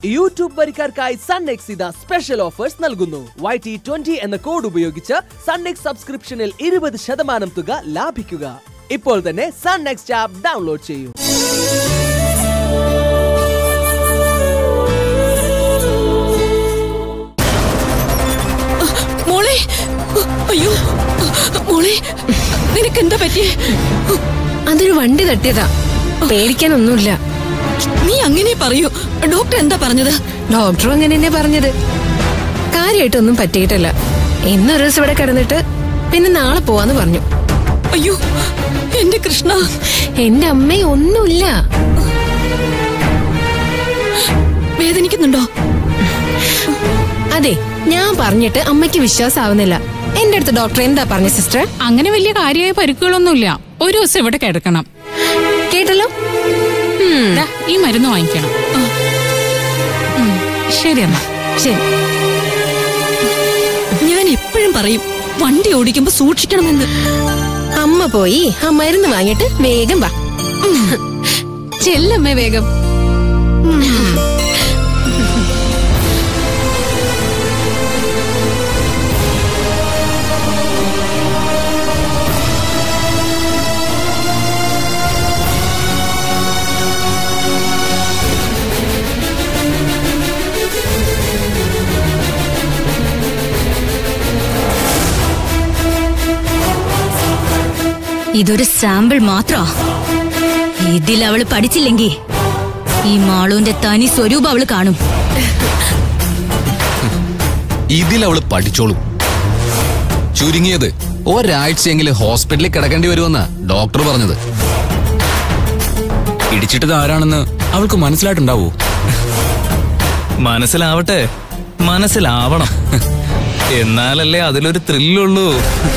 YouTube വരിക്കാർക്കായി Sun NXT ഇതാ special offers നൽകുന്നു വൈ ടി ട്വന്റി എന്ന കോഡ് ഉപയോഗിച്ച് സൺനെക്സ് സബ്സ്ക്രിപ്ഷനിൽ ഇരുപത് ശതമാനം തുക ലാഭിക്കുക ഇപ്പോൾ തന്നെ സൺനെക്സ്റ്റ് ആപ്പ് ഡൗൺലോഡ് ചെയ്യൂ മോളെ അയ്യോ മോളെ നിനക്ക് എന്താ പറ്റിയേ അതൊരു വണ്ടി തട്ടിയതാ പേടിക്കാനൊന്നുമില്ല നീ അങ്ങനെ പറയൂ ഡോക്ടർ എന്താ പറഞ്ഞത് ഡോക്ടറും അങ്ങനെ തന്നെ പറഞ്ഞത് കാര്യമായിട്ടൊന്നും പറ്റിയിട്ടില്ല ഇന്നൊരു ദിവസം ഇവിടെ കിടന്നിട്ട് പിന്നെ നാളെ പോവാന്ന് പറഞ്ഞു അയ്യോ എന്റെ കൃഷ്ണ എന്റെ അമ്മയെ ഒന്നുമില്ല വേദനിക്കുന്നുണ്ടോ അതെ ഞാൻ പറഞ്ഞിട്ട് അമ്മയ്ക്ക് വിശ്വാസമാവുന്നില്ല എന്റെ അടുത്ത് ഡോക്ടർ എന്താ പറഞ്ഞ സിസ്റ്റർ അങ്ങനെ വലിയ കാര്യമായ പരിക്കുകളൊന്നുമില്ല ഒരു ദിവസം ഇവിടെ കിടക്കണം കേട്ടല്ലോ ഉം, ദാ, ഈ മരുന്ന് വാങ്ങിക്കണം ഉം, ശരി എന്നാ ശരി ഞാൻ എപ്പോഴും പറയും വണ്ടി ഓടിക്കുമ്പോ സൂക്ഷിക്കണമെന്ന് അമ്മ പോയി ആ മരുന്ന് വാങ്ങിയിട്ട് വേഗം വാ ചെല്ലമ്മേ വേഗം ഇതൊരു സാമ്പിൾ മാത്രാ ഇതിൽ അവള് പഠിച്ചില്ലെങ്കി ഈ മാളുവിന്റെ തനി സ്വരൂപം അവള് കാണും ഇതിൽ അവള് പഠിച്ചോളും ചുരുങ്ങിയത് ഒരാഴ്ചയെങ്കിലും ഹോസ്പിറ്റലിൽ കിടക്കേണ്ടി വരുമെന്നാ ഡോക്ടർ പറഞ്ഞത് ഇടിച്ചിട്ടത് ആരാണെന്ന് അവൾക്ക് മനസ്സിലായിട്ടുണ്ടാവോ മനസ്സിലാവട്ടെ മനസ്സിലാവണം എന്നാലല്ലേ അതിലൊരു ത്രില്ലുള്ളൂ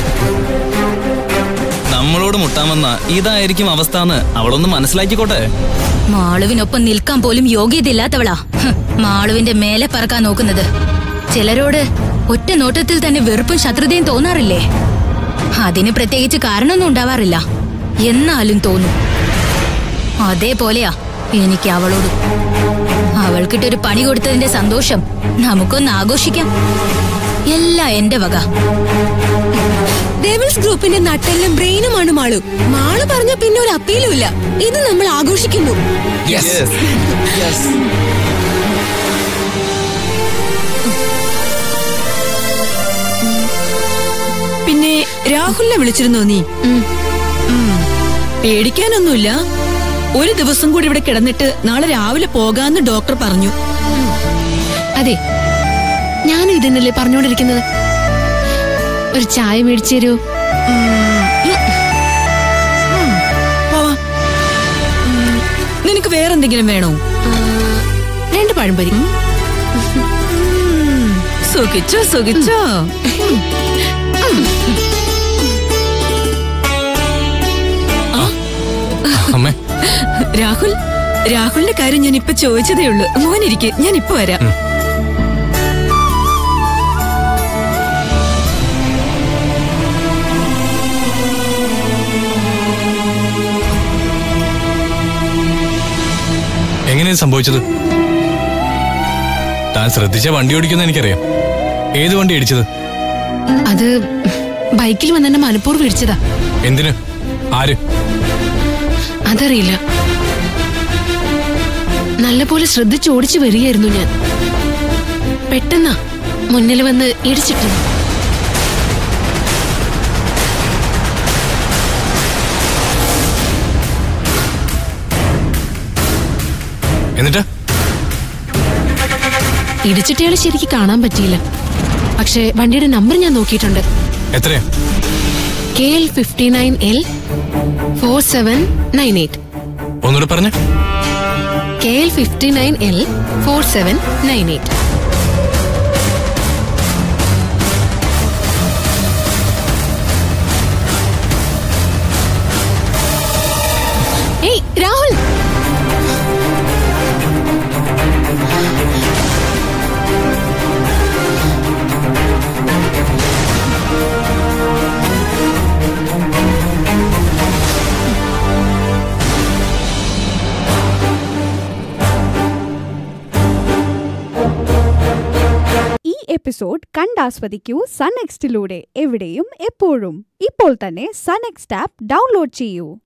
നമ്മളോട് മുട്ടാമെന്ന ഇതായിരിക്കും അവസ്ഥ എന്ന് അവളൊന്ന് മനസ്സിലാക്കിക്കോട്ടെ മാളുവിനൊപ്പം നിൽക്കാൻ പോലും യോഗ്യതയില്ലാത്തവളാ ഹ്, മാളുവിന്റെ മേലെ പറക്കാൻ നോക്കുന്നത് ചിലരോട് ഒറ്റ നോട്ടത്തിൽ തന്നെ വെറുപ്പും ശത്രുതയും തോന്നാറില്ലേ അതിന് പ്രത്യേകിച്ച് കാരണമൊന്നും ഉണ്ടാവാറില്ല എന്നാലും തോന്നും അതേപോലെയാ എനിക്ക് അവളോട് അവൾക്കിട്ടൊരു പണി കൊടുത്തതിന്റെ സന്തോഷം നമുക്കൊന്ന് ആഘോഷിക്കാം എല്ലാം എന്റെ വക ഡെവിൾസ് ഗ്രൂപ്പിന്റെ നട്ടെല്ലും ബ്രെയിനുമാണ് മാളു മാളു പറഞ്ഞ പിന്നെ ഒരു അപ്പീലും ഇല്ല ഇത് നമ്മൾ ആഘോഷിക്കുന്നു പിന്നെ രാഹുലിനെ വിളിച്ചിരുന്നോ നീ ഉം. പേടിക്കാനൊന്നുമില്ല ഒരു ദിവസം കൂടി ഇവിടെ കിടന്നിട്ട് നാളെ രാവിലെ പോകാന്ന് ഡോക്ടർ പറഞ്ഞു അതെ ഞാനും ഇതന്നല്ലേ പറഞ്ഞോണ്ടിരിക്കുന്നത് ഒരു ചായ മേടിച്ചു തരൂ പോവാം ഉം. നിനക്ക് വേറെന്തെങ്കിലും വേണോ രണ്ട് പഴംപൊരി സുഖിച്ചോ സുഖിച്ചോ അമ്മേ രാഹുൽ രാഹുലിന്റെ കാര്യം ഞാൻ ഇപ്പൊ ചോദിച്ചതേ ഉള്ളൂ മോനിരിക്കെ ഞാൻ ഇപ്പൊ വരാം എങ്ങനെയാണ് സംഭവിച്ചത് താൻ ശ്രദ്ധിച്ച വണ്ടി ഓടിക്കുന്ന എനിക്കറിയാം ഏത് വണ്ടി ഇടിച്ചത് അത് ബൈക്കിൽ വന്നെന്നെ മനപ്പൂർവ്വം ഇടിച്ചതാ എന്തിന് ആര് അതറിയില്ല നല്ലപോലെ ശ്രദ്ധിച്ച് ഓടിച്ചു വരികയായിരുന്നു ഞാൻ പെട്ടെന്നാ മുന്നിൽ വന്ന് ഇടിച്ചിട്ടു എന്നിട്ട് ഇടിച്ചിട്ടയാളെ ശരിക്ക് കാണാൻ പറ്റിയില്ല പക്ഷേ വണ്ടിയുടെ നമ്പർ ഞാൻ നോക്കിയിട്ടുണ്ട് എത്രയാ K L fifty nine L four seven nine eight ഒന്നുകൂടെ പറഞ്ഞ K L fifty nine L four seven nine eight hey Rahul episode കണ്ടാസ്വദിക്കൂ സൺ നെക്സ്റ്റിലൂടെ എവിടെയും എപ്പോഴും ഇപ്പോൾ തന്നെ സൺ നെക്സ്റ്റ് ആപ്പ് ഡൗൺലോഡ് ചെയ്യൂ